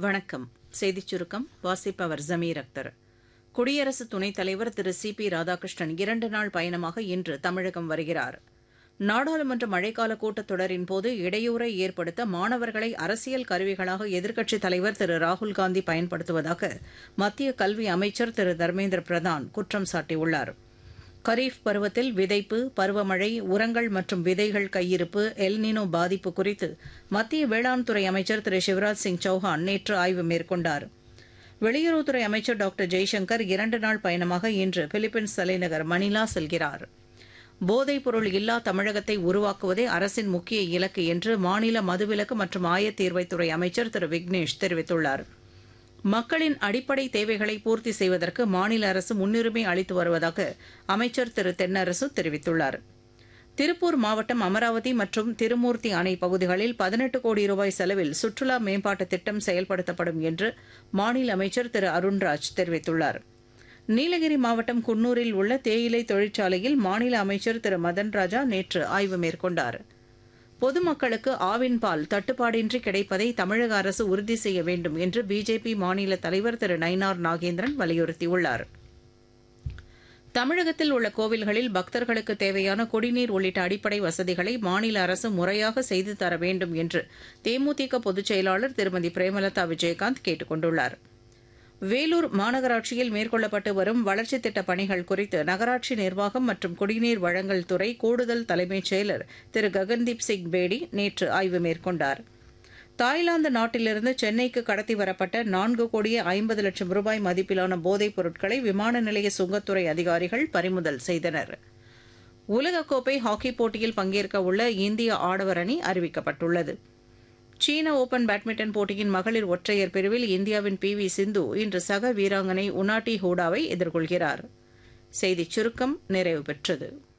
வணக்கம் செய்திச் சுருக்கம் வாசிப்பவர் ஜமீர் அக்தர் குடியரசு துணைத் தலைவர் திரு சி பி ராதாகிருஷ்ணன் இரண்டு நாள் பயணமாக இன்று தமிழகம் வருகிறார் நாடாளுமன்ற மழைக்கால கூட்டத்தொடரின் போது இடையூறை ஏற்படுத்த மாணவர்களை அரசியல் கருவிகளாக எதிர்க்கட்சித் தலைவர் திரு ராகுல்காந்தி பயன்படுத்துவதாக மத்திய கல்வி அமைச்சர் திரு தர்மேந்திர பிரதான் குற்றம் சாட்டியுள்ளாா் கரீஃப் பருவத்தில் விதைப்பு பருவமழை உரங்கள் மற்றும் விதைகள் கையிருப்பு எல்னினோ பாதிப்பு குறித்து மத்திய வேளாண் துறை அமைச்சர் திரு சிவராஜ் சிங் சௌஹான் நேற்று ஆய்வு மேற்கொண்டார் வெளியுறவுத்துறை அமைச்சர் டாக்டர் ஜெய்சங்கர் இரண்டு நாள் பயணமாக இன்று பிலிப்பைன்ஸ் தலைநகர் மணிலா செல்கிறார் போதைப் பொருள் இல்லா தமிழகத்தை உருவாக்குவதே அரசின் முக்கிய இலக்கு என்று மாநில மதுவிலக்கு மற்றும் ஆயத்தீர்வைத்துறை அமைச்சர் திரு விக்னேஷ் தெரிவித்துள்ளாா் மக்களின் அடிப்படை தேவைகளை பூர்த்தி செய்வதற்கு மாநில அரசு முன்னுரிமை அளித்து வருவதாக அமைச்சர் திரு தென்னரசு தெரிவித்துள்ளார் திருப்பூர் மாவட்டம் அமராவதி மற்றும் திருமூர்த்தி அணை பகுதிகளில் பதினெட்டு கோடி ரூபாய் செலவில் சுற்றுலா மேம்பாட்டு திட்டம் செயல்படுத்தப்படும் என்று மாநில அமைச்சர் திரு அருண்ராஜ் தெரிவித்துள்ளார் நீலகிரி மாவட்டம் குன்னூரில் உள்ள தேயிலை தொழிற்சாலையில் மாநில அமைச்சர் திரு மதன் ராஜா நேற்று ஆய்வு மேற்கொண்டாா் பொதுமக்களுக்கு ஆவின் பால் தட்டுப்பாடின்றி கிடைப்பதை தமிழக அரசு உறுதி செய்ய வேண்டும் என்று பிஜேபி மாநில தலைவர் திரு நயினார் நாகேந்திரன் வலியுறுத்தியுள்ளார் தமிழகத்தில் உள்ள கோவில்களில் பக்தர்களுக்கு தேவையான குடிநீர் உள்ளிட்ட அடிப்படை வசதிகளை மாநில அரசு முறையாக செய்து தர வேண்டும் என்று தேமுதிக பொதுச் செயலாளர் திருமதி பிரேமலதா விஜயகாந்த் கேட்டுக் கொண்டுள்ளாா் வேலூர் மாநகராட்சியில் மேற்கொள்ளப்பட்டு வரும் வளர்ச்சித் திட்டப் பணிகள் குறித்து நகராட்சி நிர்வாகம் மற்றும் குடிநீர் வழங்கல் துறை கூடுதல் தலைமைச் செயலர் திரு ககன்தீப் சிங் பேடி நேற்று ஆய்வு மேற்கொண்டார் தாய்லாந்து நாட்டிலிருந்து சென்னைக்கு கடத்தி வரப்பட்ட நான்கு கோடியே ஐம்பது லட்சம் ரூபாய் மதிப்பிலான போதைப் பொருட்களை விமான நிலைய சுங்கத்துறை அதிகாரிகள் பறிமுதல் செய்தனர் உலகக்கோப்பை ஹாக்கி போட்டியில் பங்கேற்க உள்ள இந்திய ஆடவர் அணி அறிவிக்கப்பட்டுள்ளது சீன ஓபன் பேட்மிண்டன் போட்டியின் மகளிர் ஒற்றையர் பிரிவில் இந்தியாவின் பி வி சிந்து இன்று சக வீராங்கனை உனாட்டி ஹூடாவை எதிர்கொள்கிறார் செய்திச் சுருக்கம் நிறைவு பெற்றது